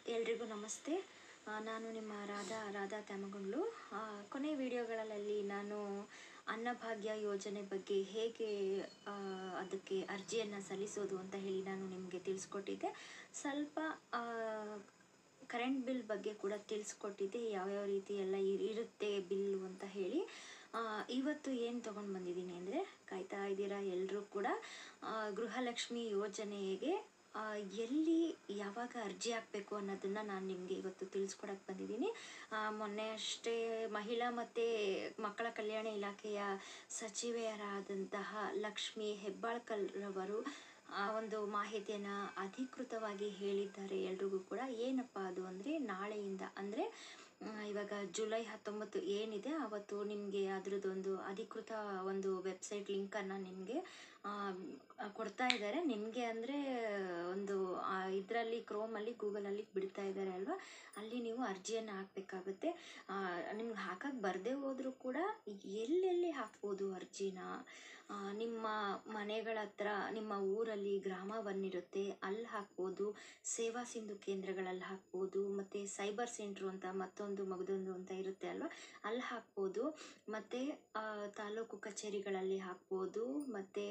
ಎಲ್ರಿಗೂ ನಮಸ್ತೆ ಆ, ನಾನು ನಿಮ್ಮ ರಾಧಾ ರಾಧಾ ತ್ಯಾಮಗೊಂಡ್ಲು ಆ, ಕೊನೆ ವಿಡಿಯೋಗಳಲ್ಲಿ ನಾನು ಅನ್ನಭಾಗ್ಯ ಯೋಜನೆ ಬಗ್ಗೆ ಹೇಗೆ ಆ, ಅದಕ್ಕೆ ಅರ್ಜಿಯನ್ನು ಸಲ್ಲಿಸೋದು ಅಂತ ಹೇಳಿ ನಾನು ನಿಮಗೆ ತಿಳಿಸ್ಕೊಟ್ಟಿದ್ದೆ ಸ್ವಲ್ಪ ಕರೆಂಟ್ ಬಿಲ್ ಬಗ್ಗೆ ಕೂಡ ತಿಳಿಸ್ಕೊಟ್ಟಿದ್ದೆ ಯಾವ್ಯಾವ ರೀತಿ ಎಲ್ಲ ಇರ್- ಇರುತ್ತೆ ಬಿಲ್ಲು ಅಂತ ಹೇಳಿ ಆ, ಇವತ್ತು ಏನು ತೊಗೊಂಡು ಬಂದಿದ್ದೀನಿ ಅಂದರೆ ಕಾಯ್ತಾ ಇದ್ದೀರಾ ಎಲ್ಲರೂ ಕೂಡ ಆ, ಗೃಹಲಕ್ಷ್ಮಿ ಯೋಜನೆಗೆ ಆ, ಎಲ್ಲಿ ಯಾವಾಗ ಅರ್ಜಿ ಹಾಕಬೇಕು ಅನ್ನೋದನ್ನು ನಾನು ನಿಮಗೆ ಇವತ್ತು ತಿಳಿಸ್ಕೊಡಕ್ಕೆ ಬಂದಿದ್ದೀನಿ ಆ, ಮೊನ್ನೆ ಅಷ್ಟೇ ಮಹಿಳಾ ಮತ್ತು ಮಕ್ಕಳ ಕಲ್ಯಾಣ ಇಲಾಖೆಯ ಸಚಿವೆಯರಾದಂತಹ ಲಕ್ಷ್ಮಿ ಹೆಬ್ಬಾಳ್ಕರ್ರವರು ಆ ಒಂದು ಮಾಹಿತಿಯನ್ನು ಅಧಿಕೃತವಾಗಿ ಹೇಳಿದ್ದಾರೆ ಎಲ್ರಿಗೂ ಕೂಡ ಏನಪ್ಪ ಅದು ಅಂದರೆ ನಾಳೆಯಿಂದ ಅಂದರೆ ಇವಾಗ ಜುಲೈ ಹತ್ತೊಂಬತ್ತು ಏನಿದೆ ಅವತ್ತು ನಿಮಗೆ ಅದರದ್ದೊಂದು ಅಧಿಕೃತ ಒಂದು ವೆಬ್ಸೈಟ್ ಲಿಂಕನ್ನು ನಿಮಗೆ ಕೊಡ್ತಾ ಇದ್ದಾರೆ ನಿಮಗೆ ಅಂದರೆ ಒಂದು ಇದರಲ್ಲಿ ಕ್ರೋಮಲ್ಲಿ ಗೂಗಲಲ್ಲಿ ಬಿಡ್ತಾ ಇದ್ದಾರೆ ಅಲ್ವಾ ಅಲ್ಲಿ ನೀವು ಅರ್ಜಿಯನ್ನು ಹಾಕಬೇಕಾಗುತ್ತೆ ನಿಮ್ಗೆ ಹಾಕಕ್ಕೆ ಬರದೇ ಹೋದರೂ ಕೂಡ ಎಲ್ಲೆಲ್ಲಿ ಹಾಕ್ಬೋದು ಅರ್ಜಿನ ಆ, ನಿಮ್ಮ ಮನೆಗಳ ಹತ್ರ ನಿಮ್ಮ ಊರಲ್ಲಿ ಗ್ರಾಮ ಬಂದಿರುತ್ತೆ ಅಲ್ಲಿ ಹಾಕ್ಬೋದು ಸೇವಾ ಸಿಂಧು ಕೇಂದ್ರಗಳಲ್ಲಿ ಹಾಕ್ಬೋದು ಮತ್ತು ಸೈಬರ್ ಸೆಂಟ್ರು ಅಂತ ಮತ್ತೊಂದು ಮಗದೊಂದು ಅಂತ ಇರುತ್ತೆ ಅಲ್ವಾ ಅಲ್ಲಿ ಹಾಕ್ಬೋದು ಮತ್ತು ತಾಲೂಕು ಕಚೇರಿಗಳಲ್ಲಿ ಹಾಕ್ಬೋದು ಮತ್ತು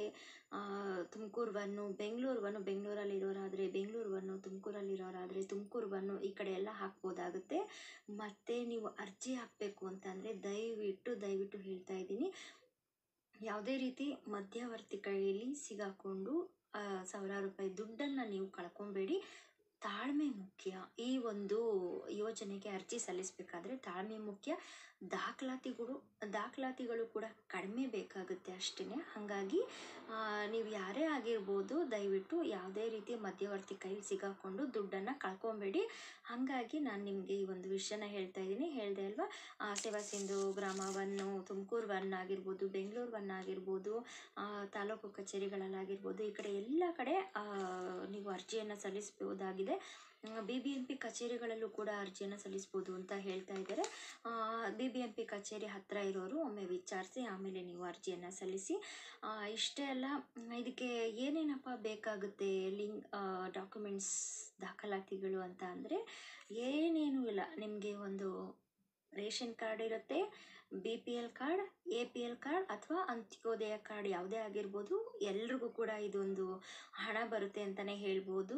ತುಮಕೂರು ಬನ್ನು ಬೆಂಗಳೂರು ಬನ್ನು ಬೆಂಗಳೂರಲ್ಲಿರೋರಾದರೆ ಬೆಂಗಳೂರು ಬನ್ನು ತುಮಕೂರಲ್ಲಿರೋರಾದರೆ ತುಮಕೂರು ಬನ್ನು ಈ ಕಡೆ ಎಲ್ಲ ಹಾಕ್ಬೋದಾಗುತ್ತೆ ಮತ್ತು ನೀವು ಅರ್ಜಿ ಹಾಕಬೇಕು ಅಂತಂದರೆ ದಯವಿಟ್ಟು ದಯವಿಟ್ಟು ಹೇಳ್ತಾ ಇದ್ದೀನಿ ಯಾವುದೇ ರೀತಿ ಮಧ್ಯವರ್ತಿ ಕೈಯಲ್ಲಿ ಸಿಗಾಕೊಂಡು ಆ, ಸಾವಿರಾರು ರೂಪಾಯಿ ದುಡ್ಡನ್ನು ನೀವು ಕಳ್ಕೊಬೇಡಿ ತಾಳ್ಮೆ ಮುಖ್ಯ ಈ ಒಂದು ಯೋಜನೆಗೆ ಅರ್ಜಿ ಸಲ್ಲಿಸಬೇಕಾದ್ರೆ ತಾಳ್ಮೆ ಮುಖ್ಯ ದಾಖಲಾತಿಗಳು ದಾಖಲಾತಿಗಳು ಕೂಡ ಕಡಿಮೆ ಬೇಕಾಗುತ್ತೆ ಅಷ್ಟೇ ಹಾಗಾಗಿ ಆ, ನೀವು ಯಾರೇ ಆಗಿರ್ಬೋದು ದಯವಿಟ್ಟು ಯಾವುದೇ ರೀತಿ ಮಧ್ಯವರ್ತಿ ಕೈಲಿ ಸಿಗಾಕೊಂಡು ದುಡ್ಡನ್ನು ಕಳ್ಕೊಬೇಡಿ ಹಾಗಾಗಿ ನಾನು ನಿಮಗೆ ಈ ಒಂದು ವಿಷಯನ ಹೇಳ್ತಾ ಇದ್ದೀನಿ ಹೇಳಿದೆ ಅಲ್ವಾ ಆ, ಸೇವಾ ಸಿಂಧು ಗ್ರಾಮ ಒನ್ನು ತುಮಕೂರು ಒನ್ ಆಗಿರ್ಬೋದು ಬೆಂಗಳೂರು ಒನ್ ಆಗಿರ್ಬೋದು ಆ, ತಾಲೂಕು ಕಚೇರಿಗಳಲ್ಲಾಗಿರ್ಬೋದು ಈ ಕಡೆ ಎಲ್ಲ ಕಡೆ ಆ, ನೀವು ಅರ್ಜಿಯನ್ನು ಸಲ್ಲಿಸಬಹುದಾಗಿದೆ ಬಿ ಬಿ ಎಂ ಪಿ ಕಚೇರಿಗಳಲ್ಲೂ ಕೂಡ ಅರ್ಜಿಯನ್ನು ಸಲ್ಲಿಸ್ಬೋದು ಅಂತ ಹೇಳ್ತಾ ಇದ್ದಾರೆ ಬಿ ಬಿ ಎಂ ಪಿ ಕಚೇರಿ ಹತ್ತಿರ ಇರೋರು ಒಮ್ಮೆ ವಿಚಾರಿಸಿ ಆಮೇಲೆ ನೀವು ಅರ್ಜಿಯನ್ನು ಸಲ್ಲಿಸಿ ಆ, ಇಷ್ಟೇ ಅಲ್ಲ ಮ್, ಇದಕ್ಕೆ ಏನೇನಪ್ಪ ಬೇಕಾಗುತ್ತೆ ಲಿಂಕ್ ಡಾಕ್ಯುಮೆಂಟ್ಸ್ ದಾಖಲಾತಿಗಳು ಅಂತ ಅಂದರೆ ಏನೇನೂ ಇಲ್ಲ ನಿಮಗೆ ಒಂದು ರೇಷನ್ ಕಾರ್ಡ್ ಇರುತ್ತೆ B P L card A P L card ಅಥವಾ ಅಂತ್ಯೋದಯ ಕಾರ್ಡ್ ಯಾವುದೇ ಆಗಿರ್ಬೋದು ಎಲ್ರಿಗೂ ಕೂಡ ಇದೊಂದು ಹಣ ಬರುತ್ತೆ ಅಂತಲೇ ಹೇಳ್ಬೋದು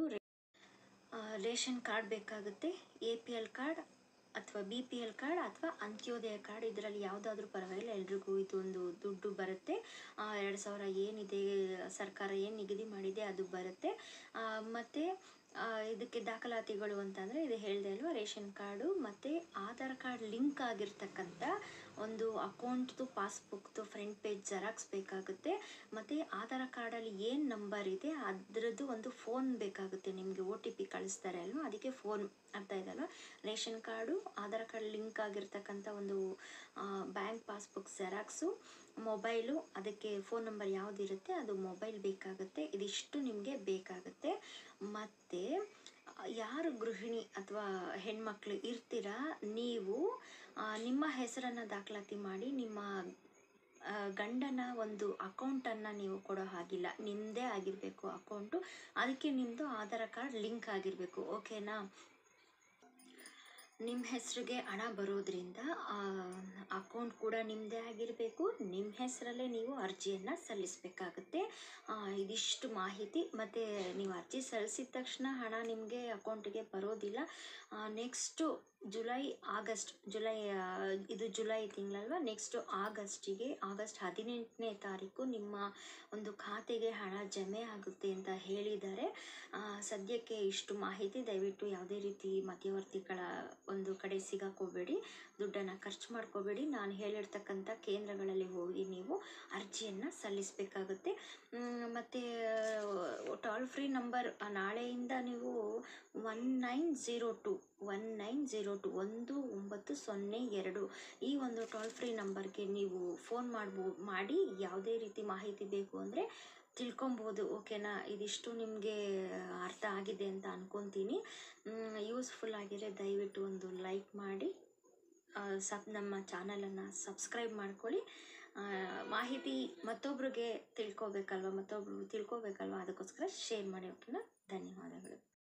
ಆ, ರೇಷನ್ ಕಾರ್ಡ್ ಬೇಕಾಗುತ್ತೆ ಎ ಪಿ ಎಲ್ ಕಾರ್ಡ್ ಅಥವಾ ಬಿ ಪಿ ಎಲ್ ಕಾರ್ಡ್ ಅಥವಾ ಅಂತ್ಯೋದಯ ಕಾರ್ಡ್ ಇದರಲ್ಲಿ ಯಾವುದಾದ್ರೂ ಪರವಾಗಿಲ್ಲ ಎಲ್ರಿಗೂ ಇದೊಂದು ದುಡ್ಡು ಬರುತ್ತೆ ಎರಡು ಸಾವಿರ ಏನಿದೆ ಸರ್ಕಾರ ಏನು ನಿಗದಿ ಮಾಡಿದೆ ಅದು ಬರುತ್ತೆ ಆ, ಮತ್ತು ಆ, ಇದಕ್ಕೆ ದಾಖಲಾತಿಗಳು ಅಂತಂದರೆ ಇದು ಹೇಳಿದೆ ಅಲ್ವಾ ರೇಷನ್ ಕಾರ್ಡು ಮತ್ತು ಆಧಾರ್ ಕಾರ್ಡ್ ಲಿಂಕ್ ಆಗಿರ್ತಕ್ಕಂಥ ಒಂದು ಅಕೌಂಟ್ದು ಪಾಸ್ಬುಕ್ದು ಫ್ರಂಟ್ ಪೇಜ್ ಜೆರಾಕ್ಸ್ ಬೇಕಾಗುತ್ತೆ ಮತ್ತು ಆಧಾರ್ ಕಾರ್ಡಲ್ಲಿ ಏನು ನಂಬರ್ ಇದೆ ಅದರದ್ದು ಒಂದು ಫೋನ್ ಬೇಕಾಗುತ್ತೆ ನಿಮಗೆ ಒ ಟಿ ಪಿ ಕಳಿಸ್ತಾರೆ ಅಲ್ವಾ ಅದಕ್ಕೆ ಫೋನ್ ಅರ್ಥ ಇದಲ್ವ ration card Aadhaar card link ಆಗಿರ್ತಕ್ಕಂಥ ಒಂದು ಬ್ಯಾಂಕ್ ಪಾಸ್ಬುಕ್ ಜೆರಾಕ್ಸು ಮೊಬೈಲು ಅದಕ್ಕೆ ಫೋನ್ ನಂಬರ್ ಯಾವುದಿರುತ್ತೆ ಅದು ಮೊಬೈಲ್ ಬೇಕಾಗುತ್ತೆ ಇದಿಷ್ಟು ನಿಮಗೆ ಬೇಕಾಗುತ್ತೆ ಮತ್ತು ಯಾರು ಗೃಹಿಣಿ ಅಥವಾ ಹೆಣ್ಮಕ್ಳು ಇರ್ತೀರಾ ನೀವು ಆ, ನಿಮ್ಮ ಹೆಸರನ್ನು ದಾಖಲಾತಿ ಮಾಡಿ ನಿಮ್ಮ ಆ, ಗಂಡನ ಒಂದು ಅಕೌಂಟನ್ನು ನೀವು ಕೊಡೋ ಹಾಗಿಲ್ಲ ನಿಮ್ಮದೇ ಆಗಿರಬೇಕು ಅಕೌಂಟು ಅದಕ್ಕೆ ನಿಮ್ಮದು ಆಧಾರ್ ಕಾರ್ಡ್ ಲಿಂಕ್ ಆಗಿರಬೇಕು ಓಕೆನಾ ನಿಮ್ಮ ಹೆಸರಿಗೆ ಹಣ ಬರೋದ್ರಿಂದ ಅಕೌಂಟ್ ಕೂಡ ನಿಮ್ಮದೇ ಆಗಿರಬೇಕು ನಿಮ್ಮ ಹೆಸರಲ್ಲೇ ನೀವು ಅರ್ಜಿಯನ್ನು ಸಲ್ಲಿಸಬೇಕಾಗುತ್ತೆ ಇದಿಷ್ಟು ಮಾಹಿತಿ ಮತ್ತು ನೀವು ಅರ್ಜಿ ಸಲ್ಲಿಸಿದ ತಕ್ಷಣ ಹಣ ನಿಮಗೆ ಅಕೌಂಟಿಗೆ ಬರೋದಿಲ್ಲ ನೆಕ್ಸ್ಟು ಜುಲೈ ಆಗಸ್ಟ್ ಜುಲೈ ಆ, ಇದು ಜುಲೈ ತಿಂಗಳಲ್ವ ನೆಕ್ಸ್ಟು ಆಗಸ್ಟಿಗೆ ಆಗಸ್ಟ್ ಹದಿನೆಂಟನೇ ತಾರೀಕು ನಿಮ್ಮ ಒಂದು ಖಾತೆಗೆ ಹಣ ಜಮೆ ಆಗುತ್ತೆ ಅಂತ ಹೇಳಿದ್ದಾರೆ ಆ, ಸದ್ಯಕ್ಕೆ ಇಷ್ಟು ಮಾಹಿತಿ ದಯವಿಟ್ಟು ಯಾವುದೇ ರೀತಿ ಮಧ್ಯವರ್ತಿಗಳ ಒಂದು ಕಡೆ ಸಿಗಾಕೋಬೇಡಿ ದುಡ್ಡನ್ನು ಖರ್ಚು ಮಾಡ್ಕೋಬೇಡಿ ನಾನು ಹೇಳಿರ್ತಕ್ಕಂಥ ಕೇಂದ್ರಗಳಲ್ಲಿ ಹೋಗಿ ನೀವು ಅರ್ಜಿಯನ್ನು ಸಲ್ಲಿಸಬೇಕಾಗುತ್ತೆ ಮತ್ತು ಟೋಲ್ ಫ್ರೀ ನಂಬರ್ ನಾಳೆಯಿಂದ ನೀವು one nine zero two one nine zero two ಒಂದು ಒಂಬತ್ತು ಸೊನ್ನೆ ಎರಡು ಈ ಒಂದು ಟೋಲ್ ಫ್ರೀ ನಂಬರ್ಗೆ ನೀವು ಫೋನ್ ಮಾಡ್ಬೋ ಮಾಡಿ ಯಾವುದೇ ರೀತಿ ಮಾಹಿತಿ ಬೇಕು ಅಂದರೆ ತಿಳ್ಕೊಬೋದು ಓಕೆನಾ ಇದಿಷ್ಟು ನಿಮಗೆ ಅರ್ಥ ಆಗಿದೆ ಅಂತ ಅನ್ಕೊತೀನಿ ಯೂಸ್ಫುಲ್ ಆಗಿದ್ರೆ ದಯವಿಟ್ಟು ಒಂದು ಲೈಕ್ ಮಾಡಿ ಆ, ಸಬ್ ನಮ್ಮ ಚಾನಲನ್ನು ಸಬ್ಸ್ಕ್ರೈಬ್ ಮಾಡ್ಕೊಳ್ಳಿ ಆ, ಮಾಹಿತಿ ಮತ್ತೊಬ್ರಿಗೆ ತಿಳ್ಕೊಬೇಕಲ್ವ ಮತ್ತೊಬ್ರು ತಿಳ್ಕೊಬೇಕಲ್ವ ಅದಕ್ಕೋಸ್ಕರ ಶೇರ್ ಮಾಡಿ ಓಕೆನಾ ಧನ್ಯವಾದಗಳು